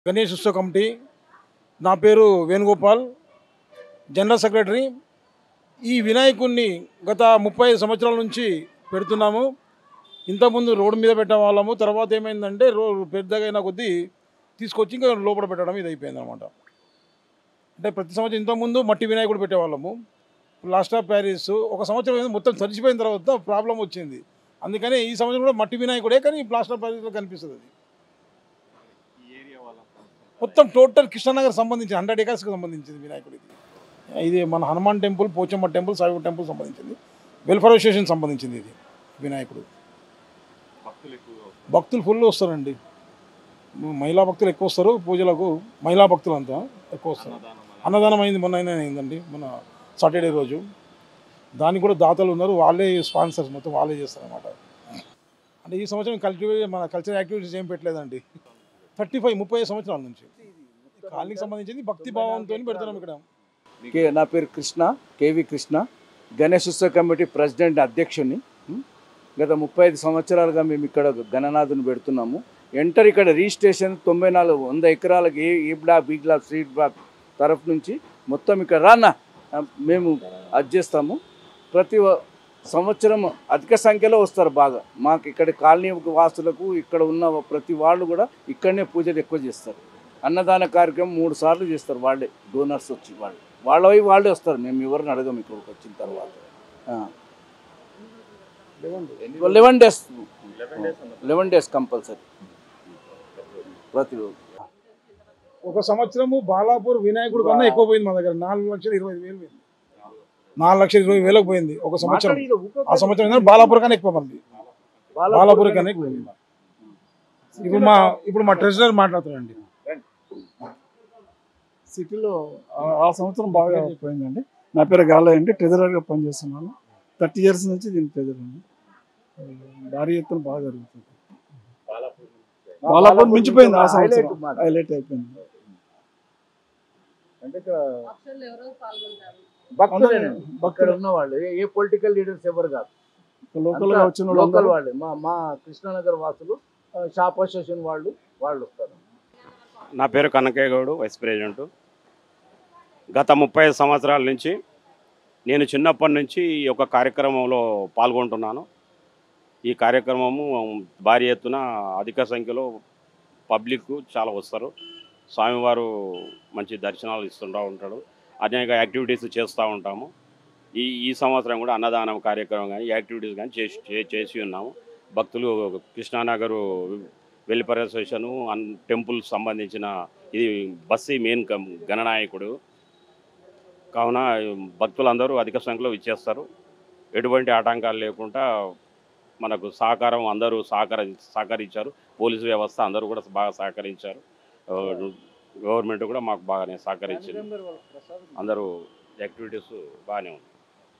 గణేష్ ఉత్సవ కమిటీ నా పేరు వేణుగోపాల్ జనరల్ సెక్రటరీ ఈ వినాయకుడిని గత ముప్పై సంవత్సరాల నుంచి పెడుతున్నాము ఇంతకుముందు రోడ్డు మీద పెట్టే వాళ్ళము తర్వాత ఏమైందంటే రో పెద్దగా అయిన కొద్దీ తీసుకొచ్చి ఇంకా లోపల పెట్టడం ఇది అయిపోయింది అనమాట అంటే ప్రతి సంవత్సరం ఇంతకుముందు మట్టి వినాయకుడు పెట్టేవాళ్ళము లాస్ట్ ఆఫ్ ప్యారిస్ ఒక సంవత్సరం ఏంది మొత్తం తడిచిపోయిన తర్వాత ప్రాబ్లం వచ్చింది అందుకని ఈ సంవత్సరం కూడా మట్టి వినాయకుడే కానీ ప్లాస్టర్ ఆఫ్ ప్యారిస్లో కనిపిస్తుంది అది మొత్తం టోటల్ కృష్ణానగర్ సంబంధించి హండ్రెడ్ ఏకర్స్కి సంబంధించింది వినాయకుడికి ఇది మన Hanuman temple Pochamma temple Saibaba temple సంబంధించింది వెల్ఫేర్ అసోసియేషన్ సంబంధించింది ఇది వినాయకుడు భక్తులు ఫుల్ వస్తారండి మహిళా భక్తులు ఎక్కువ వస్తారు పూజలకు మహిళా భక్తులు అంతా ఎక్కువ వస్తారు అన్నదానం అయింది మొన్న అయినా అయిందండి మన సాటర్డే రోజు దానికి కూడా దాతలు ఉన్నారు వాళ్ళే స్పాన్సర్స్ మొత్తం వాళ్ళే చేస్తారు అనమాట అంటే ఈ సంవత్సరం కల్టివే మన కల్చరల్ యాక్టివిటీస్ ఏం పెట్టలేదండి థర్టీ ఫైవ్ ముప్పై సంవత్సరాల నుంచి కాలనీకి సంబంధించింది భక్తి భావంతో పెడుతున్నాం ఇక్కడ కే నా పేరు కృష్ణ కేవి కృష్ణ గణేష్ ఉత్సవ కమిటీ ప్రెసిడెంట్ అధ్యక్షుని ఉం? గత ముప్పై ఐదు సంవత్సరాలుగా మేము ఇక్కడ గణనాథుని పెడుతున్నాము ఎంటర్ ఇక్కడ రిజిస్ట్రేషన్ తొంభై నాలుగు వంద ఎకరాలకు A A block B block street block తరఫు నుంచి మొత్తం ఇక్కడ రానా ఆ, మేము అది చేస్తాము ప్రతి వ- సంవత్సరం అధిక సంఖ్యలో వస్తారు బాగా మాకు ఇక్కడ కాలనీ వాసులకు ఇక్కడ ఉన్న ప్రతి వాళ్ళు కూడా ఇక్కడనే పూజలు ఎక్కువ చేస్తారు అన్నదాన కార్యక్రమం మూడు సార్లు చేస్తారు వాళ్ళే డోనర్స్ వచ్చి వాళ్ళు వాళ్ళవి వాళ్ళే వస్తారు మేము ఎవరిని అడగం ఇక్కడికి వచ్చిన తర్వాత eleven days eleven days compulsory ప్రతిరోజు ఒక సంవత్సరము బాలాపూర్ వినాయకుడు కన్నా ఎక్కువ పోయింది మా దగ్గర నాలుగు లక్షల ఇరవై ఐదు వేలు పోయింది నాలుగు లక్షల ఇరవై వేలకు పోయింది ఒక సంవత్సరం ఆ సంవత్సరం ఏంటంటే బాలాపూర్ కన్నా ఎక్కువ మంది బాలాపూర్ కన్నా ఎక్కువ పోయింది ఇప్పుడు మా ఇప్పుడు మా ట్రెజరర్ మాట్లాడుతున్నాండి సిటీలో ఆ- ఆ సంవత్సరం బాగా పోయిందండి నా పేరు గాలయ్య అండి ట్రెజరర్గా పనిచేస్తున్నాను థర్టీ ఇయర్స్ నుంచి దీని ట్రెజర్ అండి భారీ ఎత్తున బాగా జరుగుతుంది బాలాపూర్ మించిపోయింది ఆ సంవత్సరం హైలైట్ అయిపోయింది అంటే ఇక్కడ ఆప్షన్లు ఎవరో పాల్గొంటారు భక్తులేనండి. ఇక్కడ భక్తులు ఉన్న వాళ్ళు ఏ- ఏ పొలిటికల్ లీడర్స్ ఎవరు కాదు లోకల్ గా వచ్చిన లోకల్ వాళ్ళు వాళ్ళే మా మా కృష్ణానగర్ వాసులు ఆ, షాప్ అసోసియేషన్ వాళ్ళు వాళ్ళు వస్తారు నా పేరు కనకయ్య గౌడు వైస్ ప్రెసిడెంట్ గత ముప్పై ఐదు సంవత్సరాల నుంచి నేను చిన్నప్పటి నుంచి ఈ యొక్క కార్యక్రమంలో పాల్గొంటున్నాను ఈ కార్యక్రమము భారీ ఎత్తున అధిక సంఖ్యలో పబ్లిక్ చాలా వస్తారు స్వామివారు మంచి దర్శనాలు ఇస్తుంటూ ఉంటాడు అనేక యాక్టివిటీస్ చేస్తూ ఉంటాము ఈ ఈ సంవత్సరం కూడా అన్నదానం కార్యక్రమం కానీ యాక్టివిటీస్ కానీ చేసి చే- చేసి ఉన్నాము భక్తులు కృష్ణానగరు వెల్ఫేర్ అసోసియేషన్ అన్ టెంపుల్ సంబంధించిన ఇది బస్సీ మెయిన్ కం- గణనాయకుడు కావున భక్తులందరూ అధిక సంఖ్యలో ఇచ్చేస్తారు ఎటువంటి ఆటంకాలు లేకుండా మనకు సహకారం అందరూ సహకరి సహకరించారు పోలీసు వ్యవస్థ అందరూ కూడా బాగా సహకరించారు ఆ, గవర్నమెంట్ కూడా మాకు బాగానే సహకరించింది అందరూ యాక్టివిటీస్ బాగానే ఉంది